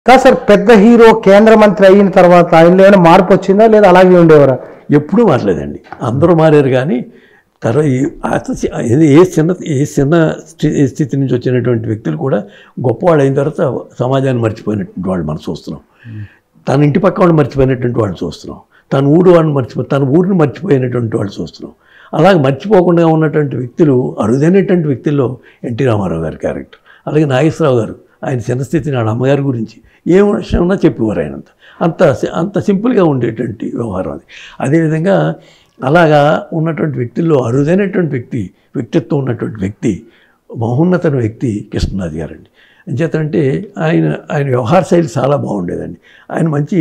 కాదు సార్ పెద్ద హీరో కేంద్ర మంత్రి అయిన తర్వాత ఆయనలో ఏమైనా మార్పు వచ్చిందా లేదా అలాగే ఉండేవారా ఎప్పుడూ మారలేదండి అందరూ మారారు కానీ తర్వాత ఈ అత- ఇది ఏ చిన్న ఏ చిన్న స్థి- స్థితి నుంచి వచ్చినటువంటి వ్యక్తులు కూడా గొప్పవాళ్ళు అయిన తర్వాత సమాజాన్ని మర్చిపోయినటువంటి వాళ్ళు మనం చూస్తున్నాం తన ఇంటి పక్క వాళ్ళు మర్చిపోయినటువంటి వాళ్ళు చూస్తున్నాం తన ఊరు వాళ్ళని మర్చిపో తన ఊరిని మర్చిపోయినటువంటి వాళ్ళు చూస్తున్నాం అలాగే మర్చిపోకుండా ఉన్నటువంటి వ్యక్తులు అరుదైనటువంటి వ్యక్తుల్లో ఎన్టీ రామారావు గారి క్యారెక్టర్ అలాగే నాగేశ్వరరావు గారు ఆయన చిన్న స్థితిని వాళ్ళ అమ్మగారి గురించి ఏ విషయం ఉన్నా చెప్పేవారు ఆయన అంత అంత సింపుల్గా ఉండేటువంటి వ్యవహారం అది అదేవిధంగా అలాగా ఉన్నటువంటి వ్యక్తుల్లో అరుదైనటువంటి వ్యక్తి వ్యక్తిత్వం ఉన్నటువంటి వ్యక్తి మహోన్నతమైన వ్యక్తి కృష్ణనాథ్ గారండి అంచేతంటే ఆయన ఆయన వ్యవహార శైలి చాలా బాగుండేదండి ఆయన మంచి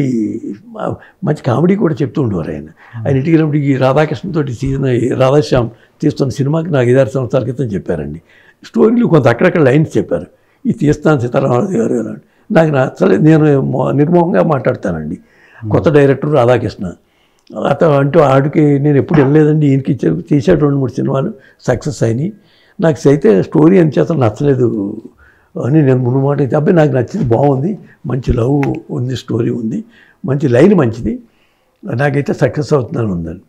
మంచి కామెడీ కూడా చెప్తూ ఉండేవారు ఆయన ఆయన ఇంటికి వెళ్ళినప్పుడు ఈ రాధాకృష్ణతో సీజన్ రాధాశ్యామ్ తీస్తున్న సినిమాకి నాకు ఐదారు సంవత్సరాల క్రితం చెప్పారండి స్టోరీలు కొంత అక్కడక్కడ లైన్స్ చెప్పారు ఈ తీస్తాను సీతారామరాజు గారు అని. నాకు నచ్చలేదు నేను మొ- నిర్మోహంగా మాట్లాడతానండి కొత్త డైరెక్టర్ రాధాకృష్ణ అతను అంటూ ఆడికి నేను ఎప్పుడు వెళ్ళలేదండి ఈయనకి ఇచ్చే తీసాడు రెండు మూడు సినిమాలు సక్సెస్ అయినాయి నాకు అయితే స్టోరీ అని చేత నచ్చలేదు అని నేను ముందు మాట అయితే అబ్బాయి నాకు నచ్చింది బాగుంది మంచి లవ్ ఉంది స్టోరీ ఉంది మంచి లైన్ మంచిది నాకైతే సక్సెస్ అవుతున్నాను ఉందని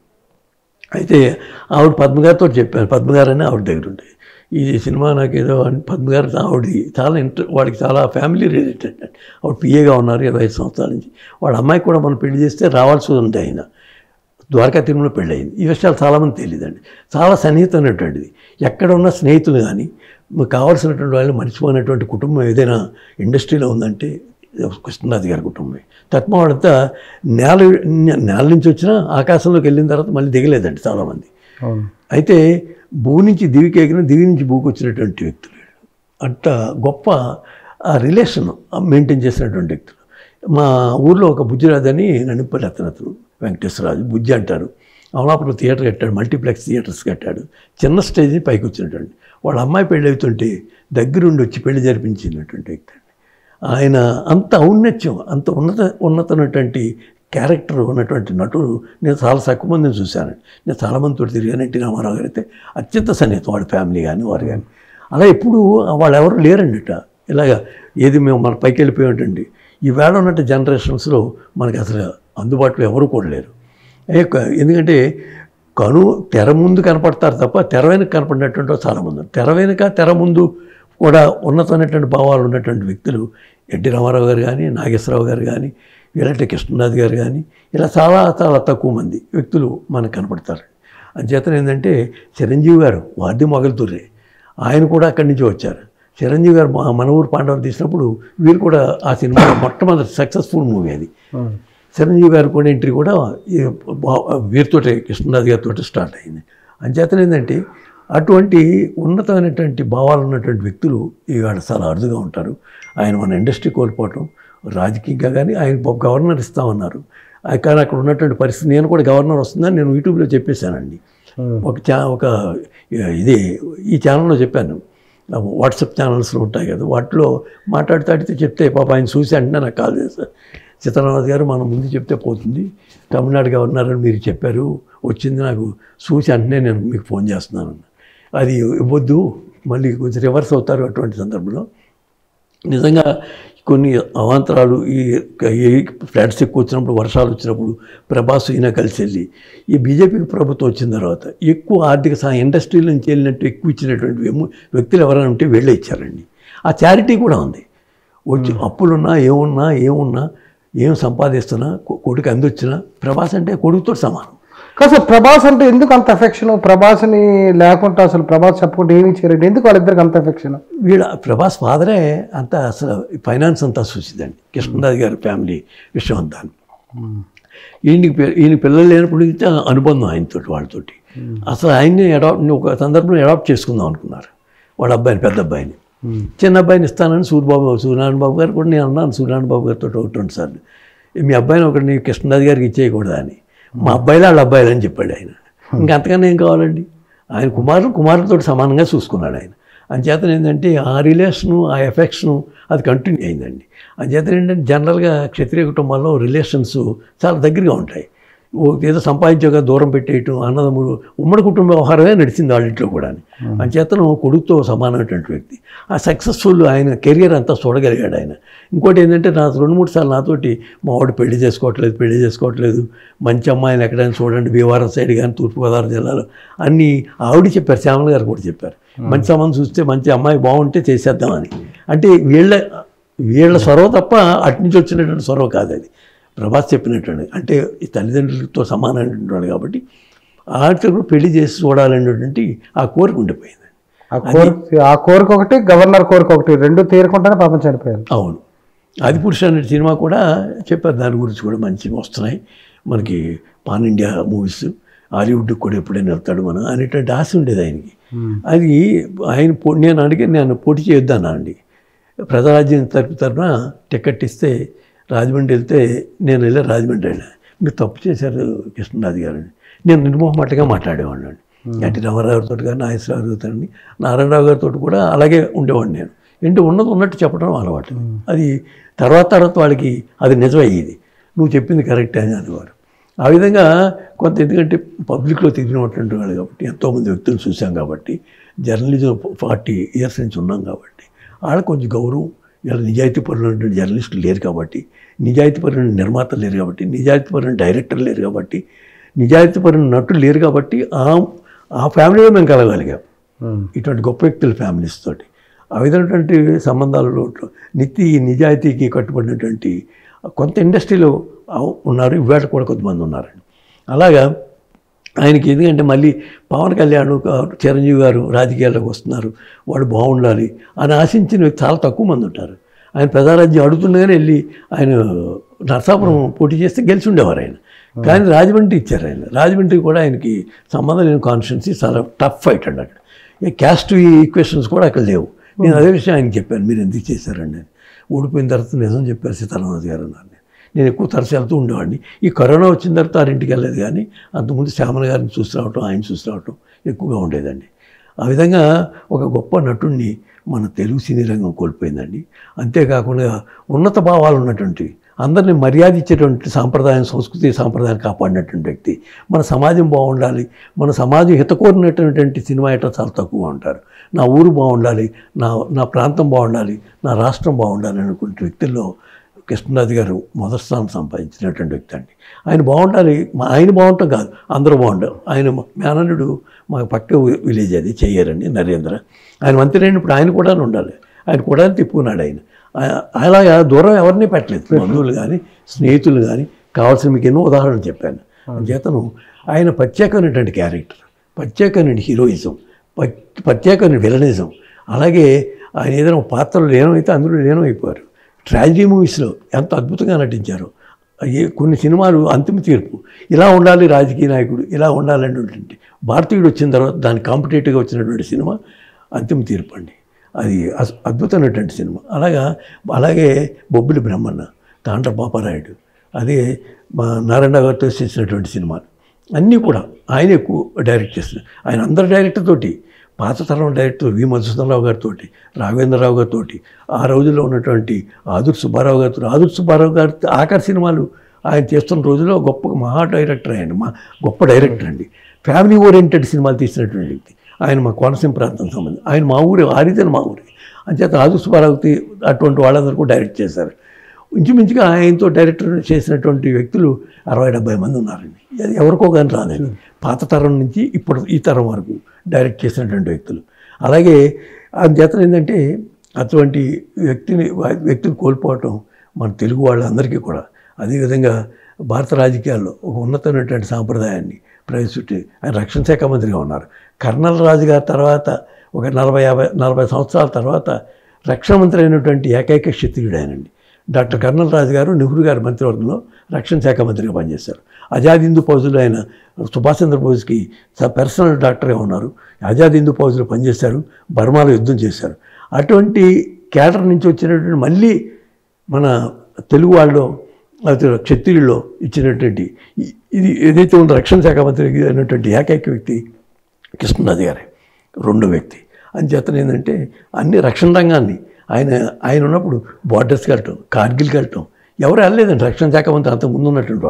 అయితే ఆవిడ పద్మగారితో చెప్పాను పద్మగారు అని ఆవిడ దగ్గర ఉంటాయి ఈ సినిమా నాకు ఏదో అని పద్మగారు ఆవిడ చాలా ఇంటర్ వాడికి చాలా ఫ్యామిలీ రిలేటెడ్ అండి ఆవిడ పిఏగా ఉన్నారు ఇరవై ఐదు సంవత్సరాల నుంచి వాళ్ళ అమ్మాయికి కూడా మనం పెళ్లి చేస్తే రావాల్సి ఉంది ఆయన ద్వారకా తిరుమల పెళ్ళి అయింది ఈ విషయాలు చాలామంది తెలియదండి చాలా సన్నిహితమైనటువంటిది ఎక్కడ ఉన్న స్నేహితులు కానీ మీకు కావాల్సినటువంటి వాళ్ళు మర్చిపోయినటువంటి కుటుంబం ఏదైనా ఇండస్ట్రీలో ఉందంటే కృష్ణనాథ్ గారి కుటుంబమే తత్మ వాడంతా నేల నేల నుంచి వచ్చినా ఆకాశంలోకి వెళ్ళిన తర్వాత మళ్ళీ దిగలేదండి చాలామంది అవును అయితే భూ నుంచి దివికి ఎగిన దివి నుంచి భూకి వచ్చినటువంటి వ్యక్తులు వీళ్ళు. అంత గొప్ప ఆ రిలేషన్ మెయింటైన్ చేసినటువంటి వ్యక్తులు మా ఊర్లో ఒక బుజ్జిరాజు అని నన్నిపల్లి అతను అతను వెంకటేశ్వరరాజు బుజ్జి అంటారు అమలాపురం థియేటర్ కట్టాడు మల్టీప్లెక్స్ థియేటర్స్ కట్టాడు చిన్న స్టేజ్ పైకి వచ్చినటువంటి వాళ్ళ అమ్మాయి పెళ్ళి అవుతుంటే దగ్గరుండి వచ్చి పెళ్లి జరిపించినటువంటి వ్యక్తి అండి ఆయన అంత ఔన్నత్యం అంత ఉన్నత ఉన్నతమైనటువంటి క్యారెక్టర్ ఉన్నటువంటి నటుడు నేను చాలా తక్కువ మందిని చూశాను నేను చాలామందితో తిరిగాను ఎన్టీ రామారావు గారు అయితే అత్యంత సన్నిహితం వాడి ఫ్యామిలీ కానీ వారు కానీ అలా ఎప్పుడు వాళ్ళు ఎవరు లేరండి ఇట ఇలాగ ఏది మేము మన పైకి వెళ్ళిపోయామంటండి ఈవేళ ఉన్నట్టు జనరేషన్స్లో మనకి అసలు అందుబాటులో ఎవరు కూడా లేరు ఏ క- ఎందుకంటే కను తెర ముందు కనపడతారు తప్ప తెర వెనుక కనపడినటువంటి వాళ్ళు చాలామంది ఉన్నారు. తెర వెనుక తెర ముందు కూడా ఉన్నతమైనటువంటి భావాలు ఉన్నటువంటి వ్యక్తులు ఎన్టీ రామారావు గారు కానీ నాగేశ్వరరావు గారు కానీ ఇలాంటి కృష్ణనాథ్ గారు కానీ ఇలా చాలా చాలా తక్కువ మంది వ్యక్తులు మనకు కనపడతారు అంచేతన ఏంటంటే చిరంజీవి గారు వాద్య మొగలుతుర్రే ఆయన కూడా అక్కడి నుంచి వచ్చారు చిరంజీవి గారు మా- మన ఊరు పాండవులు తీసినప్పుడు వీరు కూడా ఆ సినిమా మొట్టమొదటి సక్సెస్ఫుల్ మూవీ అది అవును చిరంజీవి గారి కూడా ఎంట్రీ కూడా ఈ బా- వీరితోటే కృష్ణనాథ్ గారితో స్టార్ట్ అయింది అంచేతన ఏంటంటే అటువంటి ఉన్నతమైనటువంటి భావాలు ఉన్నటువంటి వ్యక్తులు ఇవాళ చాలా అరుదుగా ఉంటారు ఆయన మన ఇండస్ట్రీ కోల్పోవటం రాజకీయంగా కానీ ఆయన ఒక గవర్నర్ ఇస్తామన్నారు ఆ కానీ అక్కడ ఉన్నటువంటి పరిస్థితి నేను కూడా గవర్నర్ వస్తుందని నేను యూట్యూబ్లో చెప్పేశానండి ఒక ఛా ఒక ఇది ఈ ఛానల్లో చెప్పాను వాట్సాప్ ఛానల్స్లో ఉంటాయి కదా వాటిలో మాట్లాడుతాడితే చెప్తే పాప ఆయన చూసి అంటే నాకు కాల్ చేశారు సీతారామరాజు గారు మనం ముందు చెప్తే పోతుంది తమిళనాడు గవర్నర్ అని మీరు చెప్పారు వచ్చింది నాకు చూసి అంటనే నేను మీకు ఫోన్ చేస్తున్నాను అది ఇవ్వద్దు మళ్ళీ కొంచెం రివర్స్ అవుతారు అటువంటి సందర్భంలో నిజంగా కొన్ని అవాంతరాలు ఈ ఈ ఫ్లడ్స్ ఎక్కువ వచ్చినప్పుడు వర్షాలు వచ్చినప్పుడు ప్రభాస్ ఈయన కలిసి వెళ్ళి ఈ బీజేపీకి ప్రభుత్వం వచ్చిన తర్వాత ఎక్కువ ఆర్థిక సహాయం ఇండస్ట్రీల నుంచి వెళ్ళినట్టు ఎక్కువ ఇచ్చినటువంటి వ్యము- వ్యక్తులు ఎవరైనా ఉంటే వీళ్ళే ఇచ్చారండి ఆ చారిటీ కూడా ఉంది వచ్చి అప్పులున్నా ఏమున్నా ఏమున్నా ఏం సంపాదిస్తున్నా కొ- కొడుకు అందొచ్చినా ప్రభాస్ అంటే కొడుకుతో సమానం కాదు సార్ ప్రభాస్ అంటే ఎందుకు అంత ఎఫెక్షన్ ప్రభాస్ని లేకుండా అసలు ప్రభాస్ చెప్పకుండా ఏమి చేయరండి ఎందుకు వాళ్ళిద్దరికి అంత ఎఫెక్షన్ వీళ్ళ ప్రభాస్ ఫాదరే అంతా అసలు ఫైనాన్స్ అంతా చూసిదండి కృష్ణరాజు గారి ఫ్యామిలీ విషయం అంతా ఈయనకి పి- ఈయన పిల్లలు లేనప్పుడు నుంచి అనుబంధం ఆయనతో వాళ్ళతోటి అసలు ఆయన్ని అడాప్ట్ ఒక సందర్భంలో అడాప్ట్ చేసుకుందాం అనుకున్నారు వాళ్ళ అబ్బాయిని పెద్ద అబ్బాయిని చిన్న అబ్బాయిని ఇస్తానని సూర్యబాబు సూర్యనారాయణ బాబు గారు కూడా నేను అన్నాను సూర్యనారాయణ బాబు గారితో ఒకటి రెండు సార్లు మీ అబ్బాయిని ఒకటి కృష్ణరాజు గారికి ఇచ్చేయకూడదా అని మా అబ్బాయిలు వాళ్ళ అబ్బాయిలు అని చెప్పాడు ఆయన ఇంకా అంతకన్నా ఏం కావాలండి ఆయన కుమారులు కుమారులతో సమానంగా చూసుకున్నాడు ఆయన అంచేత ఏంటంటే ఆ రిలేషను ఆ ఎఫెక్షను అది కంటిన్యూ అయిందండి అంచేత ఏంటంటే జనరల్గా క్షత్రియ కుటుంబాల్లో రిలేషన్స్ చాలా దగ్గరగా ఉంటాయి ఓ ఏదో సంపాదించాక దూరం పెట్టేయటం అన్నదమ్ములు ఉమ్మడి కుటుంబ వ్యవహారమే నడిచింది వాళ్ళ ఇంట్లో కూడా అంచేతను కొడుకుతో సమానమైనటువంటి వ్యక్తి ఆ సక్సెస్ఫుల్ ఆయన కెరియర్ అంతా చూడగలిగాడు ఆయన ఇంకోటి ఏంటంటే నా రెండు మూడు సార్లు నాతోటి మా వాడు పెళ్లి చేసుకోవట్లేదు పెళ్లి చేసుకోవట్లేదు మంచి అమ్మాయిని ఎక్కడైనా చూడండి భీమవరం సైడ్ కానీ తూర్పుగోదావరి జిల్లాలో అన్నీ ఆవిడ చెప్పారు శ్యామల గారు కూడా చెప్పారు మంచి సంబంధం చూస్తే మంచి అమ్మాయి బాగుంటే చేసేద్దామని అంటే వీళ్ళ వీళ్ళ సొరవ తప్ప అటు నుంచి వచ్చినటువంటి సొరవ కాదు అది ప్రభాస్ చెప్పినటువంటి అంటే ఈ తల్లిదండ్రులతో సమానమైనటువంటి వాడు కాబట్టి ఆడితో కూడా పెళ్లి చేసి చూడాలనేటువంటి ఆ కోరిక ఉండిపోయింది ఆ కోరిక ఆ కోరిక ఒకటి గవర్నర్ కోరిక ఒకటి రెండు తీరకుండానే పాపం చనిపోయారు అవును ఆది పురుష అనే సినిమా కూడా చెప్పారు దాని గురించి కూడా మంచిగా వస్తున్నాయి మనకి పాన్ ఇండియా మూవీస్ హాలీవుడ్కి కూడా ఎప్పుడైనా వెళ్తాడు మనం అనేటువంటి ఆశ ఉండేది ఆయనకి అది ఆయన పో- నేను అడిగి నేను పోటీ చేయొద్దన్నానండి ప్రజారాజ్యం తరపు తరఫున టికెట్ ఇస్తే రాజమండ్రి వెళ్తే నేను వెళ్ళి రాజమండ్రి వెళ్ళా మీరు తప్పు చేశారు కృష్ణరాజు గారు నేను నిర్మోహమాటగా మాట్లాడేవాడిని అండి ఎన్టీ రామారావు గారితో కానీ నాగేశ్వరరావు గారితో కానీ నారాయణరావు గారితో కూడా అలాగే ఉండేవాడిని నేను ఏంటి ఉన్నది ఉన్నట్టు చెప్పడం అలవాటు అది తర్వాత తర్వాత వాళ్ళకి అది నిజమయ్యేది నువ్వు చెప్పింది కరెక్ట్ అని అనేవారు ఆ విధంగా కొంత ఎందుకంటే పబ్లిక్లో తిరిగినటువంటి వాళ్ళు కాబట్టి ఎంతోమంది వ్యక్తులు చూసాం కాబట్టి జర్నలిజం ఫార్టీ ఇయర్స్ నుంచి ఉన్నాం కాబట్టి వాళ్ళకి కొంచెం గౌరవం ఇలా నిజాయితీపరులైనటువంటి జర్నలిస్టులు లేరు కాబట్టి నిజాయితీపరులైన నిర్మాతలు లేరు కాబట్టి నిజాయితీపరులైన డైరెక్టర్లు లేరు కాబట్టి నిజాయితీపరులైన నటులు లేరు కాబట్టి ఆ ఆ ఫ్యామిలీలో మేము కలగలిగాం ఇటువంటి గొప్ప వ్యక్తుల ఫ్యామిలీస్ తోటి ఆ విధమైనటువంటి సంబంధాలలో నిత్య నిజాయితీకి కట్టుబడినటువంటి కొంత ఇండస్ట్రీలో ఆ- ఉన్నారు ఇవాళ కూడా కొంతమంది ఉన్నారండి అలాగా ఆయనకి ఎందుకంటే మళ్ళీ పవన్ కళ్యాణ్ గా- చిరంజీవి గారు రాజకీయాల్లోకి వస్తున్నారు వాడు బాగుండాలి అని ఆశించిన వ్యక్తి చాలా తక్కువ మంది ఉంటారు ఆయన ప్రజారాజ్యం అడుగుతుండగానే వెళ్ళి ఆయన నరసాపురం పోటీ చేస్తే గెలిచి ఉండేవారు ఆయన కానీ రాజమండ్రి ఇచ్చారు ఆయన రాజమండ్రి కూడా ఆయనకి సంబంధం లేని కాన్స్టిట్యున్సీ చాలా టఫ్ ఫైట్ అండి అక్కడ ఈ క్యాస్ట్ ఈక్వేషన్స్ కూడా అక్కడ లేవు నేను అదే విషయం ఆయనకి చెప్పాను మీరు ఎందుకు చేశారండి అని ఓడిపోయిన తర్వాత నిజం చెప్పారు సీతారామరాజు గారు అన్నారు నేను. నేను ఎక్కువ తరచు వెళ్తూ ఉండేవాడిని ఈ కరోనా వచ్చిన తర్వాత ఆరింటికి వెళ్ళలేదు కానీ అంతకుముందు శ్యామల గారిని చూసి రావటం ఆయన చూసి రావటం ఎక్కువగా ఉండేదండి ఆ విధంగా ఒక గొప్ప నటుడిని మన తెలుగు సినీ రంగం కోల్పోయిందండి అంతేకాకుండా ఉన్నత భావాలు ఉన్నటువంటి అందరినీ మర్యాద ఇచ్చేటువంటి సాంప్రదాయం సంస్కృతి సాంప్రదాయం కాపాడినటువంటి వ్యక్తి మన సమాజం బాగుండాలి మన సమాజం హితకోరినటువంటి సినిమా ఎట్లా చాలా తక్కువ ఉంటారు నా ఊరు బాగుండాలి నా నా ప్రాంతం బాగుండాలి నా రాష్ట్రం బాగుండాలి అనుకునే వ్యక్తుల్లో కృష్ణరాజు గారు మొదటి స్థానం సంపాదించినటువంటి వ్యక్తి అండి ఆయన బాగుండాలి మా ఆయన బాగుంటాం కాదు అందరూ బాగుంటారు ఆయన మేననుడు మా పక్క విలేజ్ అది చెయ్యారండి నరేంద్ర ఆయన మంత్రి అయినప్పుడు ఆయన కూడా ఉండాలి ఆయన కూడా తిప్పుకున్నాడు ఆయన ఆ- అలాగా దూరం ఎవరిని పెట్టలేదు బంధువులు కానీ స్నేహితులు కానీ కావాల్సిన మీకు ఎన్నో ఉదాహరణలు చెప్పాను చేతను ఆయన ప్రత్యేకమైనటువంటి క్యారెక్టర్ ప్రత్యేకమైన హీరోయిజం ప- ప్రత్యేకమైన విలనిజం అలాగే ఆయన ఏదైనా ఒక పాత్రలో లీనమైతే అందులో లీనమైపోయారు ట్రాజడీ మూవీస్లో ఎంత అద్భుతంగా నటించారు అయ్యే కొన్ని సినిమాలు అంతిమ తీర్పు ఇలా ఉండాలి రాజకీయ నాయకుడు ఇలా ఉండాలనేటువంటి భారతీయుడు వచ్చిన తర్వాత దాని కాంపిటేటివ్గా వచ్చినటువంటి సినిమా అంతిమ తీర్పు అండి అది అస్- అద్భుతమైనటువంటి సినిమా అలాగా అలాగే బొబ్బిలి బ్రహ్మన్న తాండ్ర పాపారాయుడు అదే మా నారాయణ గారితో చేసినటువంటి సినిమాలు అన్నీ కూడా ఆయన ఎక్కువ డైరెక్ట్ చేస్తున్నారు ఆయన అందరు డైరెక్టర్ తోటి పాత తరం డైరెక్టర్ వి మధుసూదనరావు గారితో రాఘవేంద్రరావు గారితో ఆ రోజుల్లో ఉన్నటువంటి ఆదుర్ సుబ్బారావు గారితో ఆదుర్ సుబ్బారావు గారి ఆఖరి సినిమాలు ఆయన చేస్తున్న రోజుల్లో గొప్ప మహా డైరెక్టర్ ఆయన మా గొప్ప డైరెక్టర్ అండి ఫ్యామిలీ ఓరియంటెడ్ సినిమాలు తీసినటువంటి వ్యక్తి ఆయన మా కోనసీమ ప్రాంతం సంబంధం ఆయన మా ఊరే ఆరిజన్ మా ఊరే అంచేత ఆదుర్ సుబ్బారావుకి అటువంటి వాళ్ళందరూ కూడా డైరెక్ట్ చేశారు ఇంచుమించుగా ఆయనతో డైరెక్టర్ చేసినటువంటి వ్యక్తులు అరవై డెబ్బై మంది ఉన్నారండి అది ఎవరికో కానీ రాలేదు పాత తరం నుంచి ఇప్పుడు ఈ తరం వరకు డైరెక్ట్ చేసినటువంటి వ్యక్తులు అలాగే చేత ఏంటంటే అటువంటి వ్యక్తిని వ్యక్తిని కోల్పోవటం మన తెలుగు వాళ్ళందరికీ కూడా అదేవిధంగా భారత రాజకీయాల్లో ఒక ఉన్నతమైనటువంటి సాంప్రదాయాన్ని ప్రవేశపెట్టి ఆయన రక్షణ శాఖ మంత్రిగా ఉన్నారు కర్నల్ రాజు గారి తర్వాత ఒక నలభై యాభై నలభై సంవత్సరాల తర్వాత రక్షణ మంత్రి అయినటువంటి ఏకైక క్షత్రియుడు ఆయనండి డాక్టర్ కర్నల్ రాజు గారు నెహ్రూ గారి మంత్రివర్గంలో రక్షణ శాఖ మంత్రిగా పనిచేశారు ఆజాద్ హిందూ ఫౌజ్లో ఆయన సుభాష్ చంద్రబోస్కి స- పర్సనల్ డాక్టర్గా ఉన్నారు ఆజాద్ హిందూ ఫౌజ్లో పనిచేశారు బర్మాలో యుద్ధం చేశారు అటువంటి క్యాడర్ నుంచి వచ్చినటువంటి మళ్ళీ మన తెలుగు వాళ్ళు అది క్షత్రియుల్లో ఇచ్చినటువంటి ఈ- ఇది ఏదైతే ఉందో రక్షణ శాఖ మంత్రి అయినటువంటి ఏకైక వ్యక్తి కృష్ణరాజు గారే రెండో వ్యక్తి అంచేతన ఏంటంటే అన్ని రక్షణ రంగాన్ని ఆయన ఆయన ఉన్నప్పుడు బార్డర్స్కి వెళ్ళటం కార్గిల్కి వెళ్ళటం ఎవరు వెళ్ళలేదండి రక్షణ శాఖ మంత్రి అంత ముందు ఉన్నటువంటి వాళ్ళు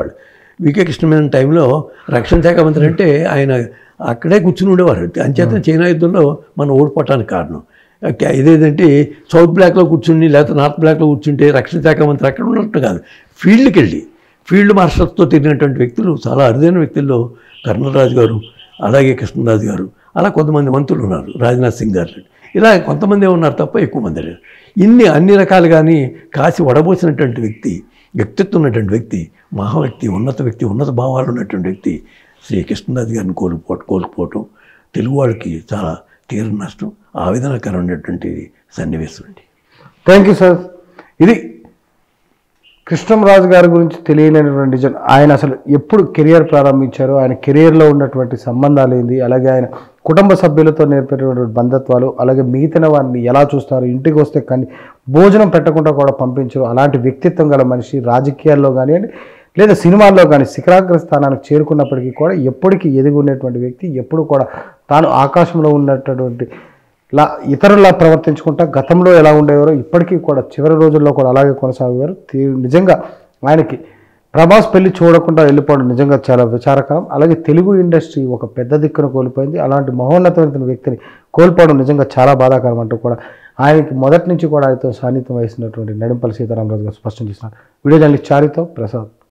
వికే కృష్ణమైన టైంలో రక్షణ శాఖ మంత్రి అంటే ఆయన అక్కడే కూర్చుని ఉండేవారు అంచేత చైనా యుద్ధంలో మనం ఓడిపోవటానికి కారణం ఓకే, ఇదేంటంటే సౌత్ బ్లాక్లో కూర్చుని లేకపోతే నార్త్ బ్లాక్లో కూర్చుంటే రక్షణ శాఖ మంత్రి అక్కడ ఉన్నట్టు కాదు ఫీల్డ్కి వెళ్ళి ఫీల్డ్ మార్షల్స్తో తిరిగినటువంటి వ్యక్తులు చాలా అరుదైన వ్యక్తుల్లో కర్ణరాజు గారు అలాగే కృష్ణరాజు గారు అలా కొంతమంది మంత్రులు ఉన్నారు రాజ్నాథ్ సింగ్ గారు ఇలా కొంతమంది ఉన్నారు తప్ప ఎక్కువ మంది లేరు ఇన్ని అన్ని రకాలుగాని కాసి వడబోసినటువంటి వ్యక్తి వ్యక్తిత్వం ఉన్నటువంటి వ్యక్తి మహా వ్యక్తి ఉన్నత వ్యక్తి ఉన్నత భావాలు ఉన్నటువంటి వ్యక్తి శ్రీ కృష్ణరాజు గారిని కోల్పోవటం కోల్పోవటం తెలుగు వాళ్ళకి చాలా తీవ్ర నష్టం ఆవేదనకరమైనటువంటి సన్నివేశం అండి థ్యాంక్ యూ సార్ ఇది కృష్ణంరాజు గారి గురించి తెలియనటువంటి నిజం ఆయన అసలు ఎప్పుడు కెరియర్ ప్రారంభించారు ఆయన కెరియర్లో ఉన్నటువంటి సంబంధాలు ఏంది అలాగే ఆయన కుటుంబ సభ్యులతో నేర్పేటటువంటి బంధత్వాలు అలాగే మిగతా వారిని ఎలా చూస్తారు ఇంటికి వస్తే కానీ భోజనం పెట్టకుండా కూడా పంపించరు అలాంటి వ్యక్తిత్వం గల మనిషి రాజకీయాల్లో కానివ్వండి లేదా సినిమాల్లో కానీ శిఖరాగ్ర స్థానానికి చేరుకున్నప్పటికీ కూడా ఎప్పటికీ ఎదిగి ఉన్నటువంటి వ్యక్తి ఎప్పుడు కూడా తాను ఆకాశంలో ఉన్నటువంటి లా ఇతరులా ప్రవర్తించుకుంటా గతంలో ఎలా ఉండేవారో ఇప్పటికీ కూడా చివరి రోజుల్లో కూడా అలాగే కొనసాగేవారు తీ- నిజంగా ఆయనకి ప్రభాస్ పెళ్లి చూడకుండా వెళ్ళిపోవడం నిజంగా చాలా విచారకరం అలాగే తెలుగు ఇండస్ట్రీ ఒక పెద్ద దిక్కును కోల్పోయింది అలాంటి మహోన్నతమైన వ్యక్తిని కోల్పోవడం నిజంగా చాలా బాధాకరం అంటూ కూడా ఆయనకి మొదటి నుంచి కూడా ఆయనతో సాన్నిధ్యం వహిస్తున్నటువంటి నడింపల్లి సీతారామరాజు గారు స్పష్టం చేస్తున్నారు వీడియో జర్నలిస్ట్ చారితో ప్రసాద్